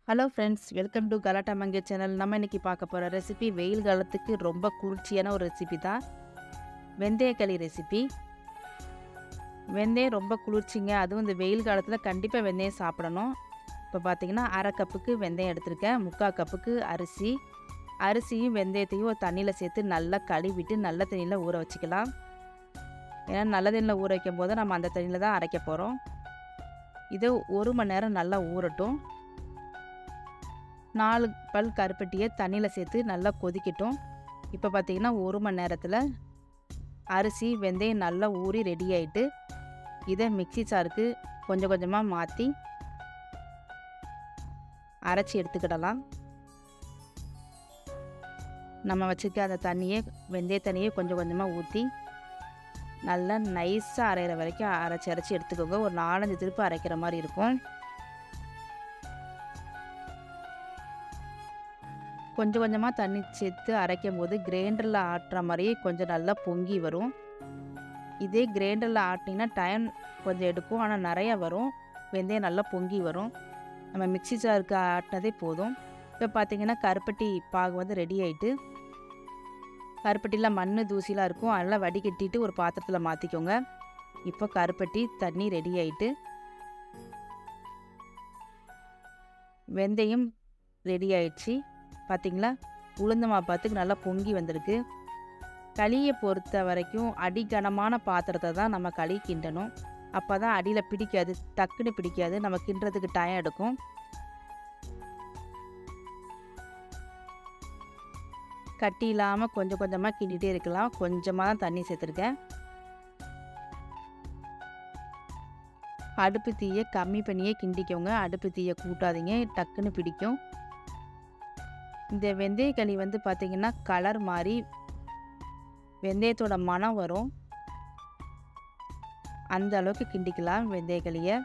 hello friends welcome to கலாட்டா Mange channel நம்ம இன்னைக்கு பார்க்க போகிற ரெசிபி வெயில் காலத்துக்கு ரொம்ப குளிர்ச்சியான ஒரு ரெசிபி தான் வெந்தயக்களி ரெசிபி வெந்தயம் ரொம்ப குளிர்ச்சிங்க அதுவும் இந்த வெயில் காலத்தில் கண்டிப்பாக வெந்தயம் சாப்பிடணும் இப்போ பார்த்தீங்கன்னா அரை கப்புக்கு வெந்தயம் எடுத்திருக்கேன் முக்கால் கப்புக்கு அரிசி அரிசியும் வெந்தயத்தையும் ஒரு தண்ணியில் சேர்த்து நல்லா கழுவிட்டு நல்ல தண்ணியில் ஊற வச்சுக்கலாம் ஏன்னா நல்ல தண்ணியில் ஊற வைக்கும் போது நம்ம அந்த தண்ணியில் தான் அரைக்க போகிறோம் இது ஒரு மணி நேரம் நல்லா ஊறட்டும் நாலு பல் கருப்பட்டியை தண்ணியில் சேர்த்து நல்லா கொதிக்கட்டும் இப்போ பார்த்தீங்கன்னா ஒரு மணி நேரத்தில் அரிசி வெந்தயம் நல்லா ஊறி ரெடி ஆகிட்டு இதை மிக்சி சாருக்கு கொஞ்சம் கொஞ்சமாக மாற்றி அரைச்சி எடுத்துக்கிடலாம் நம்ம வச்சுக்க அந்த தண்ணியை வெந்தய தண்ணியை கொஞ்சம் கொஞ்சமாக ஊற்றி நல்லா நைஸாக அரைகிற வரைக்கும் அரைச்சி அரைச்சி எடுத்துக்கோங்க ஒரு நாலஞ்சு திருப்பு அரைக்கிற மாதிரி இருக்கும் கொஞ்சம் கொஞ்சமாக தண்ணி சேர்த்து அரைக்கும் போது கிரைண்டரில் ஆட்டுற மாதிரியே கொஞ்சம் நல்லா பொங்கி வரும் இதே கிரைண்டரில் ஆட்டினீங்கன்னா டைம் கொஞ்சம் எடுக்கும் ஆனால் நிறையா வரும் வெந்தயம் நல்லா பொங்கி வரும் நம்ம மிக்சி ஜாருக்கு ஆட்டினதே போதும் இப்போ பார்த்தீங்கன்னா கருப்பட்டி பாகு வந்து ரெடி ஆகிட்டு கருப்பட்டியில் மண் தூசிலாம் இருக்கும் அதெல்லாம் வடிகட்டிட்டு ஒரு பாத்திரத்தில் மாற்றிக்கோங்க இப்போ கருப்பட்டி தண்ணி ரெடி ஆகிட்டு வெந்தயம் ரெடி ஆயிடுச்சு பார்த்திங்களா உளுந்து மாப்பாத்துக்கு நல்லா பொங்கி வந்திருக்கு களியை பொறுத்த வரைக்கும் அடிகனமான பாத்திரத்தை தான் நம்ம களி கிண்டணும் அப்போ தான் அடியில் பிடிக்காது டக்குன்னு பிடிக்காது நம்ம கிண்டுறதுக்கு டைம் எடுக்கும் கட்டி இல்லாமல் கொஞ்சம் கொஞ்சமாக கிண்டிகிட்டே இருக்கலாம் கொஞ்சமாக தான் தண்ணி சேர்த்துருக்கேன் அடுப்பு தீயை கம்மி பண்ணியே கிண்டிக்கோங்க அடுப்பு தீயை கூட்டாதீங்க டக்குன்னு பிடிக்கும் இந்த வெந்தய களி வந்து பார்த்திங்கன்னா கலர் மாதிரி வெந்தயத்தோட மனம் வரும் அந்த அளவுக்கு கிண்டிக்கலாம் வெந்தயக்களியை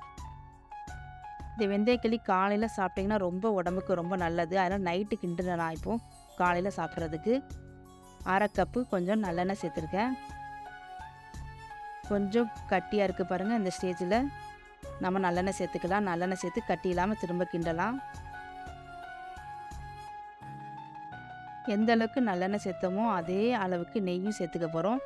இந்த வெந்தயக்களி காலையில் சாப்பிட்டிங்கன்னா ரொம்ப உடம்புக்கு ரொம்ப நல்லது அதனால் நைட்டு கிண்டுறேன் நான் இப்போது காலையில் சாப்பிட்றதுக்கு அரை கப்பு கொஞ்சம் நல்லெண்ணெய் சேர்த்துருக்கேன் கொஞ்சம் கட்டியாக இருக்குது பாருங்கள் இந்த ஸ்டேஜில் நம்ம நல்லெண்ணெய் சேர்த்துக்கலாம் நல்லெண்ணெய் சேர்த்து கட்டி இல்லாமல் திரும்ப கிண்டலாம் எந்த அளவுக்கு நல்லெண்ணெய் சேர்த்தோமோ அதே அளவுக்கு நெய்யும் சேர்த்துக்க போகிறோம்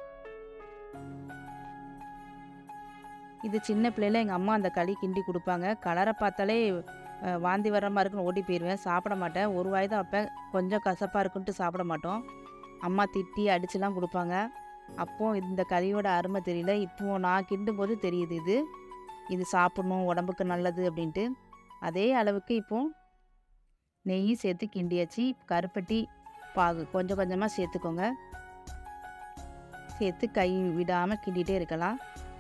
இது சின்ன பிள்ளையில எங்கள் அம்மா அந்த களி கிண்டி கொடுப்பாங்க கலரை பார்த்தாலே வாந்தி வர்ற மாதிரி இருக்குன்னு ஓடி போயிடுவேன் சாப்பிட மாட்டேன் ஒரு வாய் தான் வைப்பேன் கொஞ்சம் கசப்பாக இருக்குன்ட்டு சாப்பிட மாட்டோம் அம்மா திட்டி அடிச்சுலாம் கொடுப்பாங்க அப்போது இந்த களியோட அருமை தெரியல இப்போது நான் கிண்டும் போது தெரியுது இது இது சாப்பிடணும் உடம்புக்கு நல்லது அப்படின்ட்டு அதே அளவுக்கு இப்போது நெய் சேர்த்து கிண்டியாச்சு கருப்பட்டி பாகு கொஞ்சம் கொஞ்சமாக சேர்த்துக்கோங்க சேர்த்து கை விடாமல் கிண்டிகிட்டே இருக்கலாம்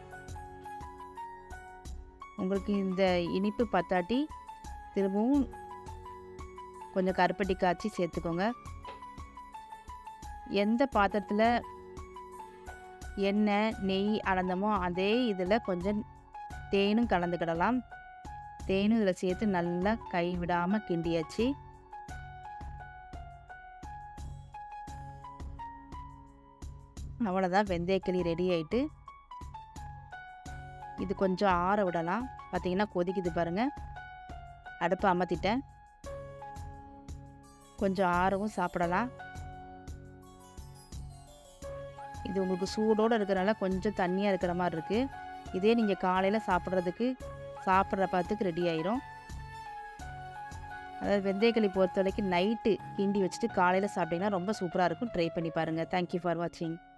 உங்களுக்கு இந்த இனிப்பு பத்தாட்டி திரும்பவும் கொஞ்சம் கருப்பட்டி காய்ச்சி சேர்த்துக்கோங்க எந்த பாத்திரத்தில் எண்ணெய் நெய் அளந்தமோ அதே இதில் கொஞ்சம் தேனும் கலந்துக்கிடலாம் தேனும் இதில் சேர்த்து நல்லா கை விடாமல் கிண்டியாச்சு அவ்வளோதான் வெந்தயக்களி ரெடி ஆகிட்டு இது கொஞ்சம் ஆற விடலாம் பார்த்தீங்கன்னா கொதிக்குது பாருங்கள் அடுப்பை அமர்த்திட்டேன் கொஞ்சம் ஆறவும் சாப்பிடலாம் இது உங்களுக்கு சூடோடு இருக்கிறனால கொஞ்சம் தண்ணியாக இருக்கிற மாதிரி இருக்குது இதே நீங்கள் காலையில் சாப்பிட்றதுக்கு சாப்பிட்ற பார்த்துக்கு ரெடி ஆயிரும் அதாவது வெந்தயக்களி பொறுத்த வரைக்கும் நைட்டு கிண்டி வச்சுட்டு காலையில் சாப்பிட்டிங்கன்னா ரொம்ப சூப்பராக இருக்கும் ட்ரை பண்ணி பாருங்கள் தேங்க்யூ ஃபார் வாட்சிங்